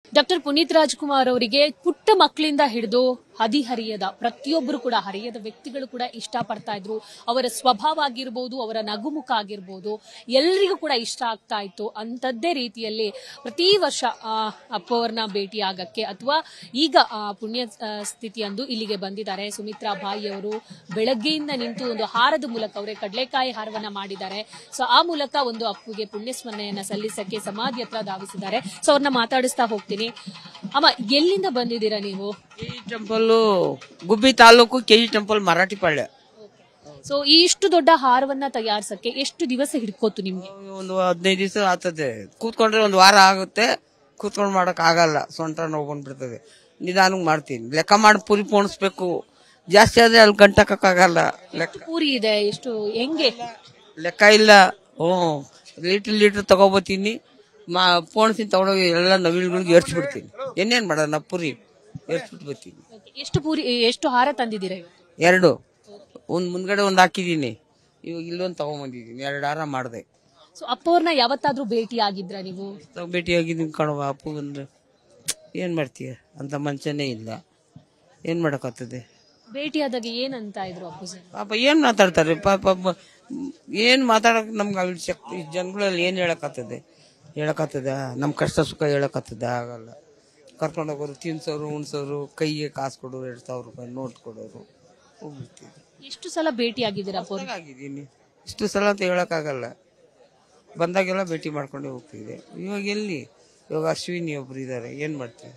Doctor Puneeth Rajkumar ಅವರಿಗೆ ಪುಟ್ಟ ಮಕ್ಕಳಿಂದ ಹಿಡಿದು ಹದಿಹರಿಯದ ಪ್ರತಿಯೊಬ್ಬರು ಕೂಡ ಹರಿಯದ ವ್ಯಕ್ತಿಗಳು ಕೂಡ ಇಷ್ಟಪಡ್ತಾ ಇದ್ರು ಅವರ ಸ್ವಭಾವ ಆಗಿರ್ಬೋದು ಅವರ ನಗುಮುಖ ಆಗಿರ್ಬೋದು ಎಲ್ರಿಗೂ ಕೂಡ ಇಷ್ಟ ಆಗ್ತಾ ಇತ್ತು ಅಂತದ್ದೇ ರೀತಿಯಲ್ಲಿ ಪ್ರತಿ ವರ್ಷ ಆ, ಅಪ್ಪು ಅವ್ರನ್ನ ಭೇಟಿ ಆಗಕ್ಕೆ ಅಥವಾ ಈಗ ಆ, ಪುಣ್ಯ ಆ, ಸ್ಥಿತಿಯಂದು ಇಲ್ಲಿಗೆ ಬಂದಿದ್ದಾರೆ ಸುಮಿತ್ರಾ ಬಾಯಿ ಅವರು ಬೆಳಗ್ಗೆಯಿಂದ ನಿಂತು ಒಂದು ಹಾರದ ಮೂಲಕ ಅವರೇ ಕಡಲೆಕಾಯಿ ಹಾರವನ್ನ ಮಾಡಿದ್ದಾರೆ ಸೊ ಆ ಮೂಲಕ ಒಂದು ಅಪ್ಪುಗೆ ಪುಣ್ಯ ಸ್ಮರಣೆಯನ್ನ ಸಲ್ಲಿಸಕ್ಕೆ ಸಮಾಧಿ ಹತ್ರ ಧಾವಿಸಿದ್ದಾರೆ ಸೊ ಅವ್ರನ್ನ ಮಾತಾಡಿಸ್ತಾ ಹೋಗ್ತೀನಿ ಅಮ್ಮ ಎಲ್ಲಿಂದ ಬಂದಿದ್ದೀರಾ ನೀವು KG temple Gubbi taluk KG temple Marathi Palya so ಈ ಇಷ್ಟು ದೊಡ್ಡ ಹಾರವನ್ನ ತಯಾರಿಸಕ್ಕೆ ಎಷ್ಟು ದಿವಸ ಹಿಡ್ಕೋತು ನಿಮ್ಗೆ ಒಂದು ಹದಿನೈದು ದಿವಸ ಆಗ್ತದೆ ಕೂತ್ಕೊಂಡ್ರೆ ಒಂದು ವಾರ ಆಗುತ್ತೆ ಕೂತ್ಕೊಂಡು ಮಾಡಕ್ ಆಗಲ್ಲ ಸೊಂಟ ನೋವು ಬಂದ್ಬಿಡ್ತದೆ ನಿಧಾನಕ್ಕೆ ಮಾಡ್ತೀನಿ ಲೆಕ್ಕ ಮಾಡಿ ಪುರಿ ಪೋಣಿಸ್ಬೇಕು ಜಾಸ್ತಿ ಆದ್ರೆ ಅಲ್ಲಿ ಗಂಟಕ್ಕಾಗಲ್ಲ ಲೆಕ್ಕ ಪೂರಿ ಇದೆ ಎಷ್ಟು ಹೆಂಗೆ ಲೆಕ್ಕ ಇಲ್ಲ ಹ್ಞೂ ಲೀಟ್ರ್ ಲೀಟ್ರ್ ತಗೋಬತ್ತೀನಿ ಮಾ ಪೋಣಿಸ್ತೀನಿ ತಗೊಂಡೋಗಿ ಎಲ್ಲ ನವಿಲ್ಗಳಿಗೆ ಏರ್ಸ್ಬಿಡ್ತೀನಿ ಏನೇನ್ ಮಾಡೋಣ ಪುರಿ ಏರ್ಸ್ಬಿಟ್ಟು ಬರ್ತೀನಿ ಎಷ್ಟು ಪೂರಿ ಎಷ್ಟು ಹಾರ ತಂದಿದ್ದೀರಾ ಇವಾಗ? ಎರಡು ಒಂದ್ ಮುಂದ್ಗಡೆ ಒಂದ್ ಹಾಕಿದೀನಿ ಇವಾಗ ಇಲ್ಲೊಂದ್ ತಗೊಂಬಂದಿದೀನಿ ಎರಡು ಹಾರ ಮಾಡಿದೆ ಸೊ ಅಪ್ಪ ಅವ್ರನ್ನ ಯಾವತ್ತಾದ್ರೂ ಭೇಟಿ ಆಗಿದ್ರ ನೀವು ಭೇಟಿಯಾಗಿದ್ದೀನಿ ಕಣವ ಅಪ್ಪು ಅಂದ್ರೆ ಏನ್ ಮಾಡ್ತೀಯ ಅಂತ ಮನುಷ್ಯನೇ ಇಲ್ಲ ಏನ್ ಮಾಡಕ್ಕಾಗ್ತದೆ ಭೇಟಿಯಾದಾಗ ಏನಂತ ಇದ್ರು ಅಪ್ಪು ಸರ್ ಪಾಪ ಏನ್ ಮಾತಾಡ್ತಾರೆ ಪಾಪ ಮ- ಏನ್ ಮಾತಾಡಕ್ ನಮ್ಗೆ ಅಲ್ಲಿ ಶಕ್ತಿ ಜನಗಳಲ್ಲಿ ಏನ್ ಹೇಳಕ್ಕಾಗ್ತದೆ ಹೇಳಕ್ಕಾಗ್ತದ ನಮ್ ಕಷ್ಟ ಸುಖ ಹೇಳಕ್ಕಾಗ್ತದ ಆಗಲ್ಲ ಕರ್ಕೊಂಡು ಹೋಗೋರು ತಿನ್ಸೋರು ಉಣ್ಸೋರು ಕೈಗೆ ಕಾಸು ಕೊಡೋರು ಎರಡ್ ಸಾವಿರ ರೂಪಾಯಿ ನೋಟ್ ಕೊಡೋರು ಹೋಗ್ಬಿಡ್ತೀವಿ ಎಷ್ಟು ಸಲ ಭೇಟಿ ಆಗಿದ್ದೀರಾ ಅಪ್ಪ ಅವ್ರಿಗೆ? ಆಗಿದ್ದೀನಿ ಇಷ್ಟು ಸಲ ಅಂತ ಹೇಳಕ್ಕಾಗಲ್ಲ ಬಂದಾಗೆಲ್ಲ ಭೇಟಿ ಮಾಡ್ಕೊಂಡೇ ಹೋಗ್ತಿದ್ದೆ ಇವಾಗ ಎಲ್ಲಿ ಇವಾಗ ಅಶ್ವಿನಿ ಒಬ್ರು ಇದ್ದಾರೆ ಏನ್ ಮಾಡ್ತೀವಿ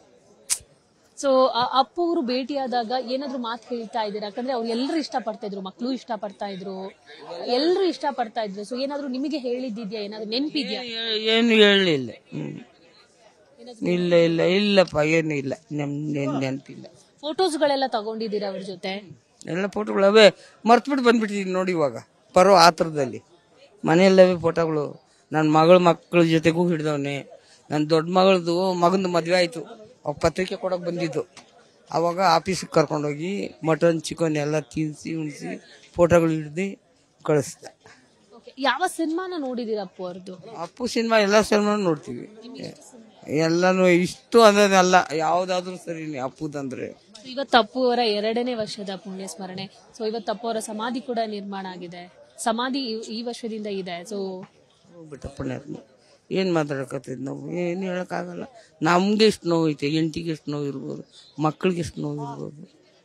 ಸೊ ಅಪ್ಪು ಅವರು ಭೇಟಿಯಾದಾಗ ಏನಾದ್ರು ಮಾತು ಹೇಳ್ತಾ ಇದ್ದೀರಾ ಯಾಕಂದ್ರೆ ಅವ್ರು ಎಲ್ಲರೂ ಇಷ್ಟ ಪಡ್ತಾ ಇದ್ರು ಮಕ್ಕಳು ಇಷ್ಟ ಪಡ್ತಾ ಇದ್ರು ಎಲ್ಲರೂ ಇಷ್ಟ ಪಡ್ತಾ ಇದ್ರು ಸೊ ಏನಾದ್ರು ನಿಮಗೆ ಹೇಳಿದ್ದಿದ್ಯಾ ಏನಾದ್ರು ನೆನ್ಪಿದ್ಯಾ ಏ- ಏನು ಹೇಳಲಿಲ್ಲ ಹ್ಮ್ ಇಲ್ಲ ಇಲ್ಲ ಇಲ್ಲಪ್ಪ ಏನು ಇಲ್ಲ ನಮ್ ನೆನ್- ನೆನ್ಪಿಲ್ಲ ಫೋಟೋಸ್ಗಳೆಲ್ಲ ತಗೊಂಡಿದ್ದೀರಾ ಅವ್ರ ಜೊತೆ ಎಲ್ಲ ಫೋಟೋಗಳು ಅವೇ ಮರ್ತ್ಬಿಟ್ಟು ಬಂದ್ಬಿಟ್ಟಿದ್ದೀನಿ ನೋಡಿ ಇವಾಗ ಬರೋ ಆತರದಲ್ಲಿ ಮನೆಯಲ್ಲವೇ ಫೋಟೋಗಳು ನನ್ನ ಮಗಳ ಮಕ್ಕಳ ಜೊತೆಗೂ ಹಿಡ್ದವನೆ ನನ್ನ ದೊಡ್ಡ ಮಗಳದು ಮಗಂದು ಮದ್ವೆ ಆಯ್ತು ಅವ್ ಪತ್ರಿಕೆ ಕೊಡಕ್ ಬಂದಿದ್ದು ಅವಾಗ ಆಫೀಸಿಗೆ ಕರ್ಕೊಂಡೋಗಿ ಮಟನ್ ಚಿಕನ್ ಎಲ್ಲ ತಿನ್ಸಿ ಉಣಿಸಿ ಫೋಟೋಗಳು ಹಿಡ್ದು ಕಳಿಸ್ದೆ Okay. ಯಾವ ಸಿನಿಮಾನ ನೋಡಿದೀರಾ ಅಪ್ಪು ಅವ್ರದ್ದು ಅಪ್ಪು ಸಿನಿಮಾ ಎಲ್ಲ ಸಿನಿಮಾ ನೋಡ್ತೀವಿ ಎಲ್ಲಾನು ಇಷ್ಟು ಅನ್ನೋದಲ್ಲ ಯಾವ್ದಾದ್ರು ಸರಿನೇ ಅಪ್ಪುದಂದ್ರೆ ಇವತ್ತು ಅಪ್ಪು ಅವರ ಎರಡನೇ ವರ್ಷದ ಪುಣ್ಯ ಸ್ಮರಣೆ ಸೊ ಇವತ್ತು ಅಪ್ಪು ಅವರ ಸಮಾಧಿ ಕೂಡ ನಿರ್ಮಾಣ ಆಗಿದೆ ಸಮಾಧಿ ಈ- ಈ ವರ್ಷದಿಂದ ಇದೆ ಸೊ ಹೋಗ್ಬಿಟ್ಟ ಪುಣ್ಯಾತ್ಮ ಏನ್ ಮಾತಾಡಕತ್ತಿದ್ ನಾವು ಏನು ಹೇಳಕ್ಕಾಗಲ್ಲ ನಮ್ಗೆ ಎಷ್ಟು ನೋವು ಐತೆ ಹೆಂಡತಿಗೆ ಎಷ್ಟು ನೋವು ಇರ್ಬೋದು ಮಕ್ಕಳಿಗೆ ಎಷ್ಟು ನೋವು ಇರ್ಬೋದು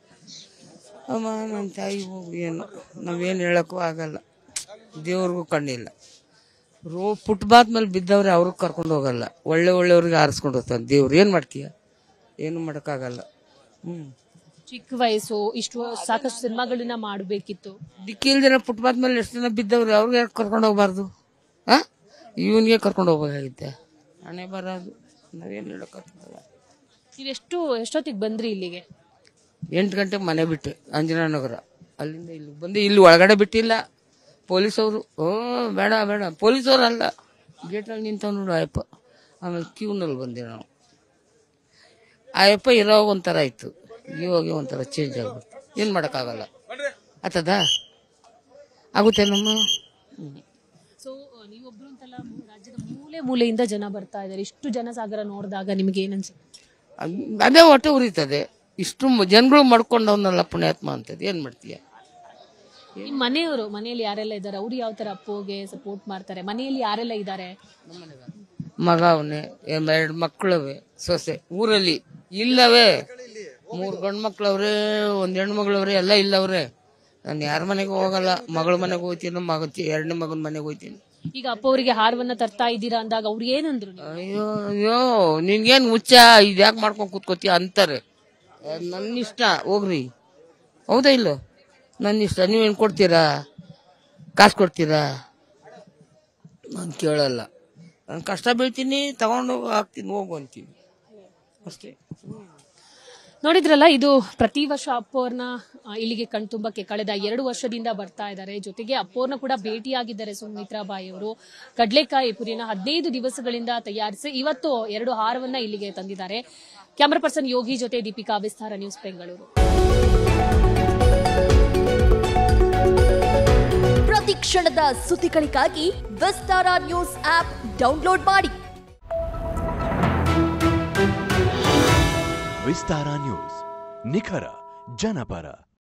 ಅಮ್ಮ ನನ್ನ ತಾಯಿ ಹೋಗು ಏನು ನಾವೇನು ಹೇಳಕ್ಕೂ ಆಗಲ್ಲ ದೇವ್ರಿಗೂ ಕಣ್ಣಿಲ್ಲ ರೋ ಫುಟ್ಪಾತ್ ಮೇಲೆ ಬಿದ್ದವ್ರೆ ಅವ್ರಿಗೆ ಕರ್ಕೊಂಡು ಹೋಗಲ್ಲ ಒಳ್ಳೆ ಒಳ್ಳೆಯವ್ರಿಗೆ ಆರಿಸ್ಕೊಂಡು ಹೋಗ್ತಾನೆ ದೇವ್ರು ಏನು ಮಾಡ್ತೀಯ ಏನು ಮಾಡೋಕ್ಕಾಗಲ್ಲ ಹ್ಞೂ ಚಿಕ್ಕ ವಯಸ್ಸು ಇಷ್ಟು ಸಾಕಷ್ಟು ಸಿನಿಮಾಗಳನ್ನ ಮಾಡಬೇಕಿತ್ತು ದಿಕ್ಕಿಲ್ದಿರ ಫುಟ್ಪಾತ್ ಮೇಲೆ ಎಷ್ಟು ಜನ ಬಿದ್ದವ್ರೆ ಅವ್ರಿಗೆ ಯಾಕೆ ಕರ್ಕೊಂಡು ಹೋಗ್ಬಾರ್ದು ಆ ಇವನಿಗೆ ಕರ್ಕೊಂಡು ಹೋಗ್ಬೇಕಾಗಿತ್ತೆ ಹಣೆ ಬರೋದು ನಾವೇನು ಹೇಳಕ್ಕಾಗ್ತದಲ್ಲ ನೀವೆಷ್ಟು ಎಷ್ಟೊತ್ತಿಗೆ ಬಂದ್ರಿ ಇಲ್ಲಿಗೆ ಎಂಟು ಗಂಟೆಗೆ ಮನೆ ಬಿಟ್ಟೆ ಅಂಜನಾ ನಗರ ಅಲ್ಲಿಂದ ಇಲ್ಲಿ ಬಂದು ಇಲ್ಲಿ ಒಳಗಡೆ ಬಿಟ್ಟಿಲ್ಲ ಪೊಲೀಸ್ ಅವರು ಓ ಬೇಡ ಬೇಡ ಪೊಲೀಸ್ ಅವ್ರು ಅಲ್ಲ ಗೇಟಲ್ಲಿ ನಿಂತವ್ ನೋಡು ಆಯಪ್ಪ ಆಮೇಲೆ ಕ್ಯೂನಲ್ಲಿ ಬಂದೆ ನಾವು ಆಯಪ್ಪ ಇರೋವಾಗ ಒಂಥರ ಇತ್ತು ಇವಾಗ ಒಂಥರ ಚೇಂಜ್ ಆಗ್ಬಿಡ್ತು ಏನು ಮಾಡೋಕ್ಕಾಗಲ್ಲ ಆತದ ಆಗುತ್ತೆ ನಮ್ಮ ಹ್ಮ್. ಸೊ ನೀವೊಬ್ರು ಅಂತಲ್ಲ ಮೂ- ರಾಜ್ಯದ ಮೂಲೆ ಮೂಲೆಯಿಂದ ಜನ ಬರ್ತಾ ಇದ್ದಾರೆ ಇಷ್ಟು ಜನಸಾಗರ ನೋಡಿದಾಗ ನಿಮ್ಗೆ ಏನ್ ಅನ್ಸುತ್ತೆ ಅದ್- ಅದೇ ಹೊಟ್ಟೆ ಉರಿತದೆ ಇಷ್ಟು ಮ- ಜನಗಳು ಮಾಡ್ಕೊಂಡವನಲ್ಲ ಪುಣ್ಯಾತ್ಮ ಅಂತದ್ ಏನ್ ಮಾಡ್ತೀಯ ನಿಮ್ ಮನೆಯವರು ಮನೆಯಲ್ಲಿ ಯಾರೆಲ್ಲ ಇದ್ದಾರೆ ಅವ್ರು ಯಾವ ತರ ಅಪ್ಪುಗೆ ಸಪೋರ್ಟ್ ಮಾಡ್ತಾರೆ ಮನೆಯಲ್ಲಿ ಯಾರೆಲ್ಲ ಇದ್ದಾರೆ ಮಗ ಅವನೇ ಎರಡು ಮಕ್ಕಳವೆ ಸೊಸೆ ಊರಲ್ಲಿ ಇಲ್ಲವೇ ಮೂರ್ ಗಂಡ್ ಮಕ್ಳವ್ರೆ ಒಂದ್ ಹೆಣ್ಣು ಮಗಳವ್ರೆ ಎಲ್ಲ ಇಲ್ಲವ್ರೆ ನಾನು ಯಾರ ಮನೆಗೂ ಹೋಗಲ್ಲ ಮಗಳ ಮನೆಗೆ ಹೋಗ್ತೀನಿ ಮಗ ಎರಡನೇ ಮಗನ ಮನೆಗೆ ಹೋಗ್ತೀನಿ ಈಗ ಅಪ್ಪ ಅವರಿಗೆ ಹಾರವನ್ನ ತರ್ತಾ ಇದ್ದೀರಾ ಅಂದಾಗ ಅವ್ರು ಏನಂದ್ರು ನೀವು? ಅಯ್ಯೋ ಅಯ್ಯೋ ನಿನ್ಗೇನ್ ಹುಚ್ಚ ಇದ್ಯಾಕ್ ಮಾಡ್ಕೊಂಡ್ ಕೂತ್ಕೋತೀಯ ಅಂತಾರೆ ಅದ್ ನನ್ನ ಇಷ್ಟ ಹೋಗ್ರಿ ಹೌದಾ ಇಲ್ಲೋ ನನ್ನ ಇಷ್ಟ ನೀವೇನ್ ಕೊಡ್ತೀರಾ ಕಾಸು ಕೊಡ್ತೀರಾ ನಾನು ಕೇಳಲ್ಲ ನಾನು ಕಷ್ಟ ಬೀಳ್ತೀನಿ ತಗೊಂಡು ಹಾಕ್ತೀನಿ ಹೋಗು ಅಂತೀನಿ ಅಷ್ಟೇ ನೋಡಿದ್ರಲ್ಲ ಇದು ಪ್ರತಿ ವರ್ಷ ಅಪ್ಪು ಅವ್ರನ್ನ ಆ, ಇಲ್ಲಿಗೆ ಕಣ್ತುಂಬಕ್ಕೆ ಕಳೆದ ಎರಡು ವರ್ಷದಿಂದ ಬರ್ತಾ ಇದ್ದಾರೆ ಜೊತೆಗೆ ಅಪ್ಪೋರ್ನ ಕೂಡ ಭೇಟಿಯಾಗಿದ್ದಾರೆ ಸುಮಿತ್ರಾ ಬಾಯಿ ಅವರು ಕಡ್ಲೆಕಾಯಿ ಪುರಿನ ಹದಿನೈದು ದಿವಸಗಳಿಂದ ತಯಾರಿಸಿ ಇವತ್ತು ಎರಡು ಹಾರವನ್ನ ಇಲ್ಲಿಗೆ ತಂದಿದ್ದಾರೆ ಕ್ಯಾಮರಾ ಪರ್ಸನ್ ಯೋಗಿ ಜೊತೆ ದೀಪಿಕಾ ವಿಸ್ತಾರ ನ್ಯೂಸ್ ಬೆಂಗಳೂರು ಪ್ರತಿ ಕ್ಷಣದ ಸುದ್ದಿಗಳಿಗಾಗಿ ವಿಸ್ತಾರ ನ್ಯೂಸ್ ಆಪ್ ಡೌನ್ಲೋಡ್ ಮಾಡಿ ವಿಸ್ತಾರ ನ್ಯೂಸ್ ನಿಖರ ಜನಪರ